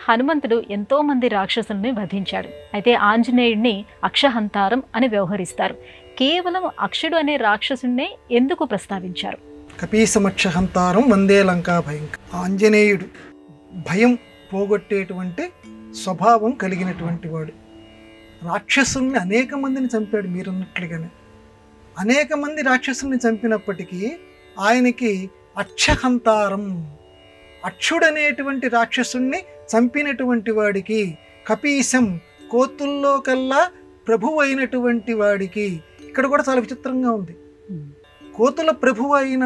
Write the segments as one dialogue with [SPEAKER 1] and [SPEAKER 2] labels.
[SPEAKER 1] హనుమంతుడు ఎంతో మంది రాక్షసుల్ని వధించాడు అయితే ఆంజనేయుడిని అక్షహంతారం అని వ్యవహరిస్తారు కేవలం అక్షుడు అనే రాక్షసుడినే ఎందుకు ప్రస్తావించారు
[SPEAKER 2] కపీసమక్షహంతారం వందే లంకా భయంకర ఆంజనేయుడు భయం పోగొట్టేటువంటి స్వభావం కలిగినటువంటి వాడు రాక్షసుల్ని అనేక మందిని చంపాడు మీరన్నట్లుగానే అనేక మంది రాక్షసుల్ని చంపినప్పటికీ ఆయనకి అక్షహంతారం అక్షుడనేటువంటి రాక్షసుణ్ణి చంపినటువంటి వాడికి కపీశం కోతుల్లో కల్లా ప్రభువు అయినటువంటి వాడికి ఇక్కడ కూడా చాలా విచిత్రంగా ఉంది కోతుల ప్రభువు అయిన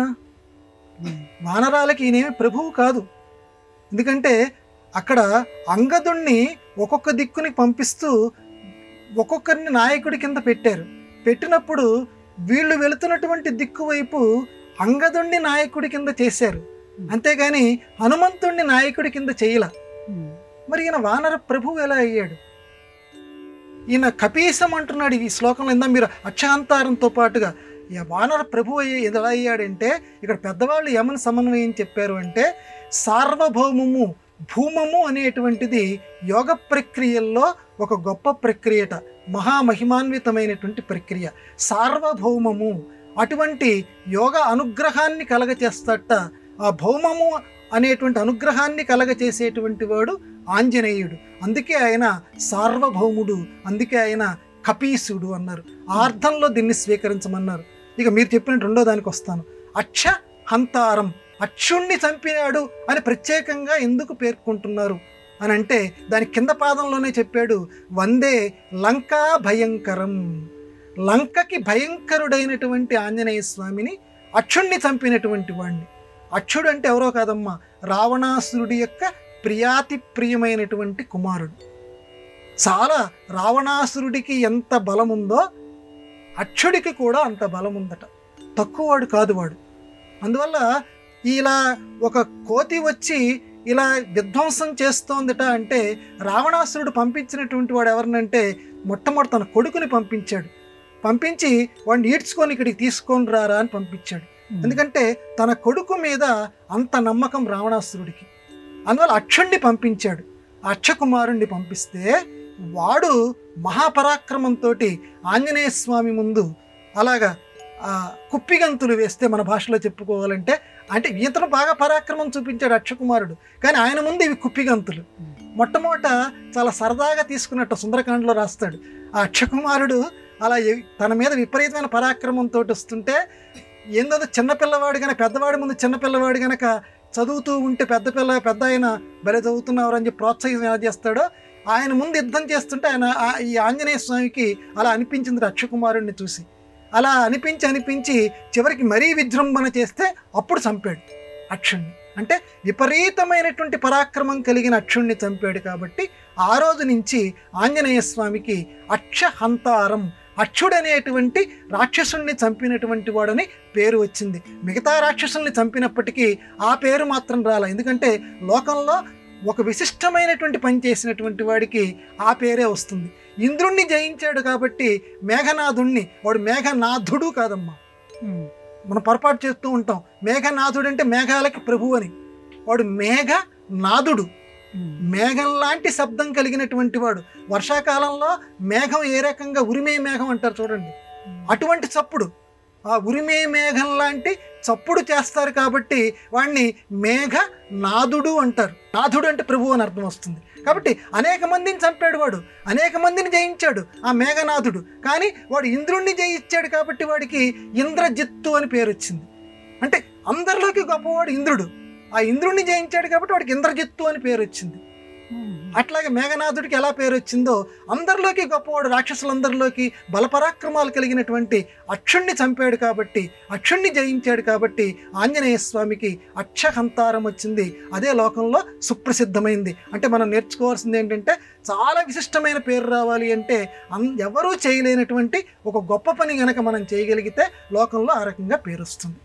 [SPEAKER 2] వానరాలకి ఈయనేమి ప్రభువు కాదు ఎందుకంటే అక్కడ అంగదుణ్ణి ఒక్కొక్క దిక్కుని పంపిస్తూ ఒక్కొక్కరిని నాయకుడి కింద పెట్టారు పెట్టినప్పుడు వీళ్ళు వెళుతున్నటువంటి దిక్కు వైపు అంగదుణ్ణి నాయకుడి కింద చేశారు అంతేగాని హనుమంతుణ్ణి నాయకుడి కింద చేయల మరి ఈయన వానర ప్రభువు ఎలా అయ్యాడు ఈయన కపీసం అంటున్నాడు ఈ శ్లోకంలో ఇందా మీరు అక్షాంతారంతో పాటుగా ఈ వానర ప్రభు అయ్యి ఎలా అయ్యాడంటే ఇక్కడ పెద్దవాళ్ళు ఏమని సమన్వయం చెప్పారు అంటే సార్వభౌమము భూమము అనేటువంటిది యోగ ప్రక్రియల్లో ఒక గొప్ప ప్రక్రియట మహామహిమాన్వితమైనటువంటి ప్రక్రియ సార్వభౌమము అటువంటి యోగ అనుగ్రహాన్ని కలగచేస్తట ఆ భౌమము అనేటువంటి అనుగ్రహాన్ని కలగచేసేటువంటి వాడు ఆంజనేయుడు అందుకే ఆయన సార్వభౌముడు అందుకే ఆయన కపీసుడు అన్నారు ఆ అర్థంలో దీన్ని స్వీకరించమన్నారు ఇక మీరు చెప్పిన రెండో దానికి వస్తాను అక్ష హంతారం అక్షుణ్ణి చంపినాడు అని ప్రత్యేకంగా ఎందుకు పేర్కొంటున్నారు అని అంటే దాని కింద పాదంలోనే చెప్పాడు వందే లంకా భయంకరం లంకకి భయంకరుడైనటువంటి ఆంజనేయ స్వామిని అక్షుణ్ణి చంపినటువంటి వాణ్ణి అక్షుడు అంటే ఎవరో కాదమ్మా రావణాసురుడి యొక్క ప్రియాతి ప్రియమైనటువంటి కుమారుడు చాలా రావణాసురుడికి ఎంత బలం ఉందో అక్షుడికి కూడా అంత బలం ఉందట తక్కువవాడు కాదు వాడు అందువల్ల ఇలా ఒక కోతి వచ్చి ఇలా విధ్వంసం చేస్తోందట అంటే రావణాసురుడు పంపించినటువంటి వాడు ఎవరినంటే మొట్టమొదటి తన కొడుకుని పంపించాడు పంపించి వాడిని ఈడ్చుకొని ఇక్కడికి తీసుకొని రారా అని పంపించాడు ఎందుకంటే తన కొడుకు మీద అంత నమ్మకం రావణాసురుడికి అందువల్ల అక్షుణ్ణి పంపించాడు ఆ అక్షకుమారుణ్ణి పంపిస్తే వాడు మహాపరాక్రమంతో ఆంజనేయ స్వామి ముందు అలాగా ఆ, కుప్పిగంతులు వేస్తే మన భాషలో చెప్పుకోవాలంటే అంటే ఇతను బాగా పరాక్రమం చూపించాడు అక్షకుమారుడు కానీ ఆయన ముందు ఇవి కుప్పిగంతులు మొట్టమొదట చాలా సరదాగా తీసుకున్నట్టు సుందరకాండలో రాస్తాడు ఆ అక్షకుమారుడు అలా ఎ- తన మీద విపరీతమైన పరాక్రమంతో వస్తుంటే ఏందో చిన్నపిల్లవాడు కనుక పెద్దవాడి ముందు చిన్నపిల్లవాడు కనుక చదువుతూ ఉంటే పెద్ద పిల్ల పెద్ద ఆయన భలే చదువుతున్నారు అని చెప్పి ప్రోత్సహించి ఎలా చేస్తాడో ఆయన ముందు యుద్ధం చేస్తుంటే ఆయన ఆ- ఈ ఆంజనేయ స్వామికి అలా అనిపించింది అక్షకుమారుడిని చూసి అలా అనిపించి అనిపించి చివరికి మరీ విజృంభణ చేస్తే అప్పుడు చంపాడు అక్షుణ్ణి అంటే విపరీతమైనటువంటి పరాక్రమం కలిగిన అక్షుణ్ణి చంపాడు కాబట్టి ఆ రోజు నుంచి ఆంజనేయ స్వామికి అక్షహంతారం అక్షుడనేటువంటి రాక్షసుల్ని చంపినటువంటి వాడని పేరు వచ్చింది మిగతా రాక్షసుల్ని చంపినప్పటికీ ఆ పేరు మాత్రం రాల ఎందుకంటే లోకంలో ఒక విశిష్టమైనటువంటి పని చేసినటువంటి వాడికి ఆ పేరే వస్తుంది ఇంద్రుణ్ణి జయించాడు కాబట్టి మేఘనాథుణ్ణి వాడు మేఘనాథుడు కాదమ్మా మనం పొరపాటు చేస్తూ ఉంటాం మేఘనాథుడు అంటే మేఘాలకి ప్రభు అని వాడు మేఘనాథుడు మేఘం లాంటి శబ్దం కలిగినటువంటి వాడు వర్షాకాలంలో మేఘం ఏ రకంగా ఉరిమే మేఘం అంటారు చూడండి అటువంటి చప్పుడు ఆ ఉరిమే మేఘం లాంటి చప్పుడు చేస్తారు కాబట్టి వాడిని మేఘ నాదుడు అంటారు నాథుడు అంటే ప్రభు అని అర్థం వస్తుంది కాబట్టి అనేక మందిని చంపాడు వాడు అనేక మందిని జయించాడు ఆ మేఘనాథుడు కానీ వాడు ఇంద్రుణ్ణి జయించాడు కాబట్టి వాడికి ఇంద్రజిత్తు అని పేరు వచ్చింది అంటే అందరిలోకి గొప్పవాడు ఇంద్రుడు ఆ ఇంద్రుణ్ణి జయించాడు కాబట్టి వాడికి ఇంద్రజిత్తు అని పేరు వచ్చింది అట్లాగే మేఘనాథుడికి ఎలా పేరు వచ్చిందో అందరిలోకి గొప్పవాడు రాక్షసులందరిలోకి బలపరాక్రమాలు కలిగినటువంటి అక్షుణ్ణి చంపాడు కాబట్టి అక్షుణ్ణి జయించాడు కాబట్టి ఆంజనేయ స్వామికి అక్షహంతారం వచ్చింది అదే లోకంలో సుప్రసిద్ధమైంది అంటే మనం నేర్చుకోవాల్సింది ఏంటంటే చాలా విశిష్టమైన పేరు రావాలి అంటే అన్ ఎవరూ చేయలేనటువంటి ఒక గొప్ప పని గనక మనం చేయగలిగితే లోకంలో ఆ రకంగా పేరు వస్తుంది